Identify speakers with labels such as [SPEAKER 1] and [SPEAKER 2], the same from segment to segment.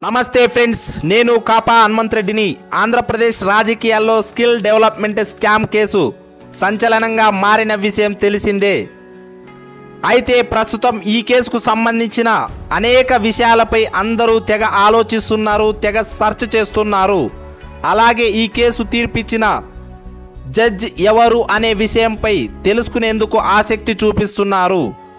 [SPEAKER 1] నమస్తే ఫ్రెండ్స్ నేను కాపా హనుమంత్ రెడ్డిని ఆంధ్రప్రదేశ్ రాజకీయాల్లో స్కిల్ డెవలప్మెంట్ స్కామ్ కేసు సంచలనంగా మారిన విషయం తెలిసిందే అయితే ప్రస్తుతం ఈ కేసుకు సంబంధించిన అనేక విషయాలపై అందరూ తెగ ఆలోచిస్తున్నారు తెగ సెర్చ్ చేస్తున్నారు అలాగే ఈ కేసు తీర్పిచ్చిన జడ్జ్ ఎవరు అనే విషయంపై తెలుసుకునేందుకు ఆసక్తి చూపిస్తున్నారు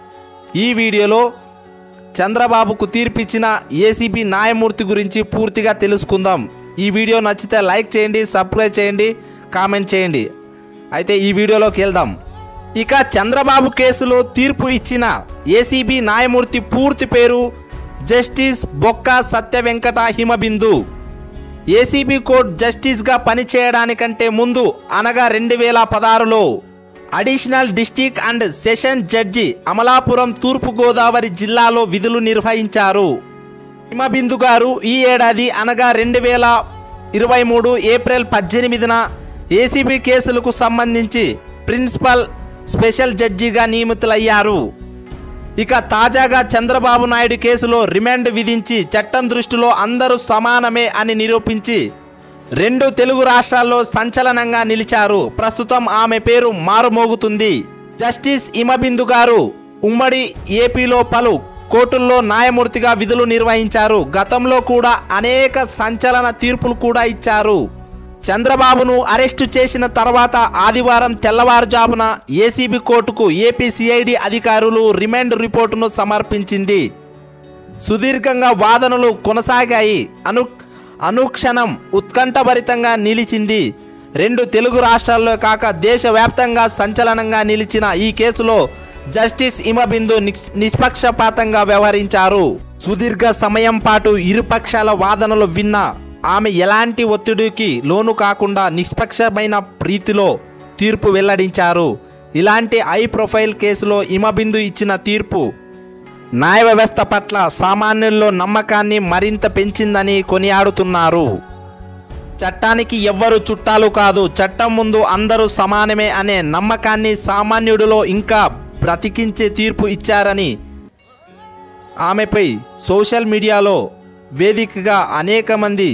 [SPEAKER 1] ఈ వీడియోలో చంద్రబాబుకు తీర్పిచ్చిన ఏసీబీ న్యాయమూర్తి గురించి పూర్తిగా తెలుసుకుందాం ఈ వీడియో నచ్చితే లైక్ చేయండి సబ్స్క్రైబ్ చేయండి కామెంట్ చేయండి అయితే ఈ వీడియోలోకి వెళ్దాం ఇక చంద్రబాబు కేసులో తీర్పు ఇచ్చిన ఏసీబీ న్యాయమూర్తి పూర్తి పేరు justice Bokka Satya Venkata Himabindu ACB court జస్టిస్గా పనిచేయడానికంటే ముందు అనగా రెండు వేల పదహారులో additional district and session judge Amalapuram Thurpu Godavari జిల్లాలో విధులు నిర్వహించారు హిమబిందు గారు ఈ ఏడాది అనగా రెండు వేల ఇరవై మూడు ఏప్రిల్ పద్దెనిమిదిన ఏసీబీ కేసులకు సంబంధించి ప్రిన్సిపల్ స్పెషల్ జడ్జిగా నియమితులయ్యారు ఇక తాజాగా చంద్రబాబు నాయుడు కేసులో రిమాండ్ విధించి చట్టం దృష్టిలో అందరూ సమానమే అని నిరూపించి రెండు తెలుగు రాష్ట్రాల్లో సంచలనంగా నిలిచారు ప్రస్తుతం ఆమె పేరు మారుమోగుతుంది జస్టిస్ ఇమబిందు గారు ఉమ్మడి ఏపీలో పలు కోర్టుల్లో న్యాయమూర్తిగా విధులు నిర్వహించారు గతంలో కూడా అనేక సంచలన తీర్పులు కూడా ఇచ్చారు చంద్రబాబును అరెస్టు చేసిన తర్వాత ఆదివారం తెల్లవారుజామున ఏసీబీ కోర్టుకు ఏపీ సిఐడి అధికారులు రిమాండ్ రిపోర్టును సమర్పించింది సుదీర్ఘంగా వాదనలు కొనసాగాయి అను అనుక్షణం ఉత్కంఠభరితంగా నిలిచింది రెండు తెలుగు రాష్ట్రాల్లో కాక దేశవ్యాప్తంగా సంచలనంగా నిలిచిన ఈ కేసులో జస్టిస్ ఇమబిందు నిష్- నిష్పక్షపాతంగా వ్యవహరించారు సుదీర్ఘ సమయం పాటు ఇరుపక్షాల వాదనలు విన్న ఆమె ఎలాంటి ఒత్తిడికి లోను కాకుండా నిష్పక్షమైన రీతిలో తీర్పు వెల్లడించారు ఇలాంటి హై ప్రొఫైల్ కేసులో ఇమబిందు ఇచ్చిన తీర్పు న్యాయ వ్యవస్థ పట్ల సామాన్యుల్లో నమ్మకాన్ని మరింత పెంచిందని కొనియాడుతున్నారు చట్టానికి ఎవ్వరు చుట్టాలు కాదు చట్టం ముందు అందరూ సమానమే అనే నమ్మకాన్ని సామాన్యుడిలో ఇంకా బ్రతికించే తీర్పు ఇచ్చారని ఆమెపై సోషల్ మీడియాలో వేదికగా అనేక మంది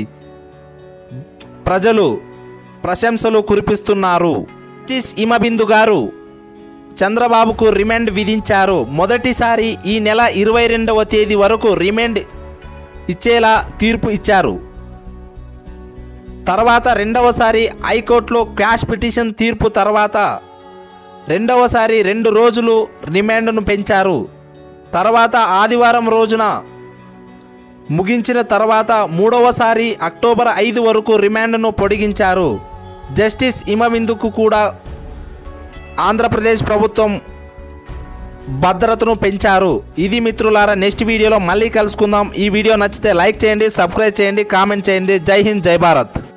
[SPEAKER 1] ప్రజలు ప్రశంసలు కురిపిస్తున్నారు జస్టిస్ ఇమబిందు గారు చంద్రబాబుకు రిమాండ్ విధించారు మొదటిసారి ఈ నెల ఇరవై రెండవ తేదీ వరకు రిమాండ్ ఇచ్చేలా తీర్పు ఇచ్చారు తర్వాత రెండవసారి హైకోర్టులో క్వాష్ పిటిషన్ తీర్పు తర్వాత రెండవసారి రెండు రోజులు రిమాండ్ను పెంచారు తర్వాత ఆదివారం రోజున ముగించిన తర్వాత మూడవసారి అక్టోబర్ ఐదు వరకు రిమాండ్ను పొడిగించారు జస్టిస్ ఇమవిందుకు కూడా ఆంధ్రప్రదేశ్ ప్రభుత్వం భద్రతను పెంచారు ఇది మిత్రులారా నెక్స్ట్ వీడియోలో మళ్ళీ కలుసుకుందాం ఈ వీడియో నచ్చితే లైక్ చేయండి సబ్స్క్రైబ్ చేయండి కామెంట్ చేయండి జై హింద్ జై భారత్